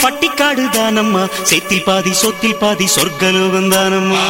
பட்டிக்காடு தானம்மா செத்தில் பாதி சொத்தில் பாதி சொர்க்கலோகம் தானம்மா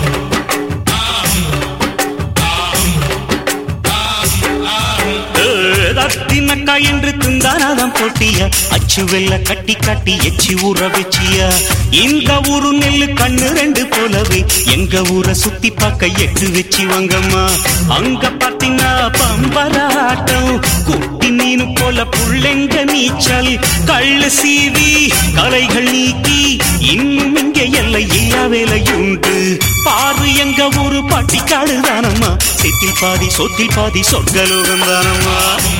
தத்தினக்கா என்று திந்தானாதான் போட்டியா அச்சு வெள்ள கட்டி கட்டி எச்சி ஊற வச்சியா இந்த ஊரு நெல்லு கண்ணு ரெண்டு போலவே எங்க ஊரை சுத்தி பார்க்க எட்டு வச்சு வாங்கம்மா அங்க பாத்தீங்கன்னா பம்பராட்டம் குட்டி மீனு போல புள்ளெங்க நீச்சல் கள்ள சீவி கலைகள் நீக்கி இன்னும் இங்க எல்லை இல்லா வேலையுண்டு பாரு எங்க ஊரு பட்டிக்காடு தானம்மா செத்தில் பாதி சொத்தில் பாதி சொர்க்கலோகம் தானம்மா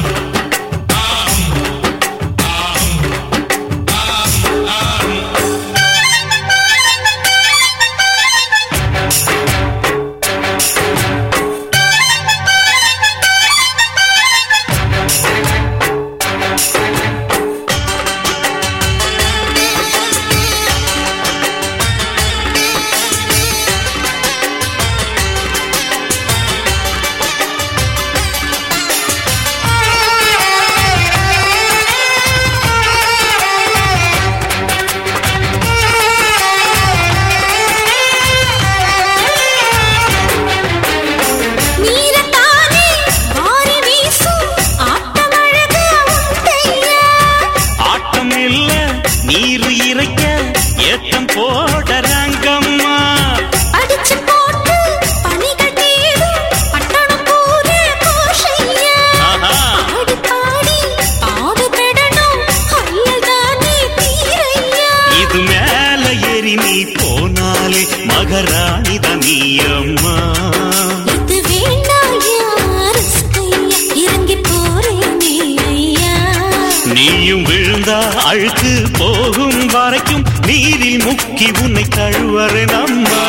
நீரத்தானே வாரி வீசும் ஆட்டமழகு உண்டையா ஆட்டம் இல்ல நீர் இறைக்க ஏத்தம் போடறாங்கம்மா அடிச்சு போட்டு பணிகள் தேடும் பட்டணம் பூர கோஷையா ஆஹா. ஆடி பாடி பாடு பெடணும் அல்லதானே தீரையா இது மேல ஏறி நீ போனாலே மகராணி நீ அம்மா இது வேண்டாயா ரிஸ்கையா இறங்கி போறேனே ஐயா நீயும் விழுந்தா அழுக்கு போகும் வரைக்கும் நீரில் முக்கி உன்னை கழுவறு நம்மா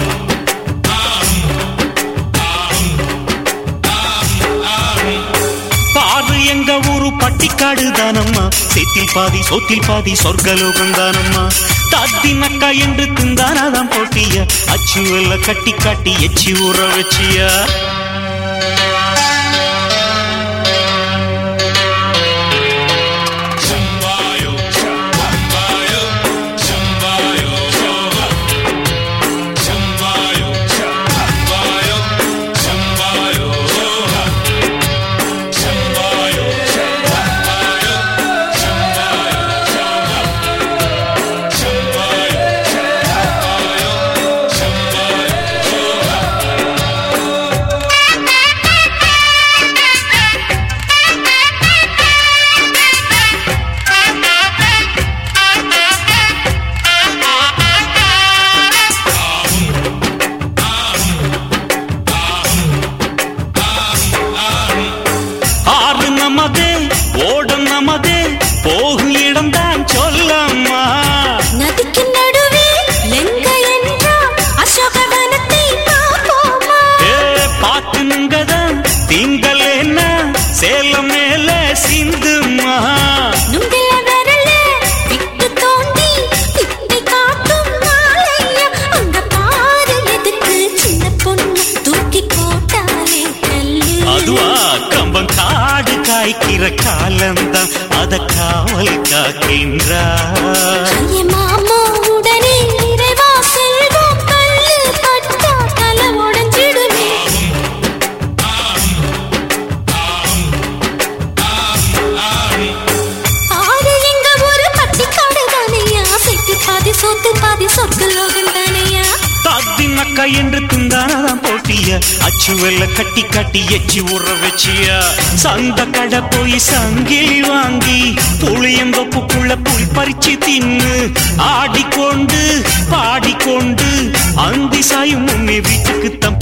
பாரு எங்க ஊரு பட்டிக்காடு தானம்மா செத்தில் பாதி சொத்தில் பாதி சொர்க்கலோகம் தானம்மா தாத்தி நக்கா என்று திந்தானாதான் போட்டிய அச்சு வெள்ள கட்டி காட்டி எச்சி ஊற வச்சியா ஆறு நமதே ஓடம் நமதே போகும் இடம்தான் சொல்லம்மா நதிக்கு நடுவே லெங்க என்றால் அசோகவனத்தை பார்ப்போமா ஏ பாத்து நிங்கதான் திங்கள் என்ன சேலம் மேல சிந்துமா நுங்கில விரல விட்டு தோண்டி வித்தை காட்டும் நாளையா அங்க பாரு எதுக்கு சின்ன பொண்ணு தூக்கி போட்டாலே கல்லு அதுவா கம்பம் காடு காய்க்கிற காலம்தான் அத காவல் காக்கின்றா ஐய மாமா உடனே நிறைவா செல்வோம் கல்லு பட்டா தலை உடைஞ்சிடுமே ஆறு எங்க ஊரு பட்டிக்காடு தானையா செட்டு பாதி சொத்து பாதி சொத்து லோகம் தானையா தாத்தி மக்கா என்று திந்தானதான் போட்டிய அச்சு வெள்ள கட்டி கட்டி எச்சி ஊற வச்சியா சந்த கடை போய் சங்கிலி வாங்கி புளியங்கொப்புக்குள்ள புல் பறிச்சு தின்னு ஆடிக்கொண்டு பாடிக்கொண்டு அந்தி சாயும் முன்னே வீட்டுக்கு தம்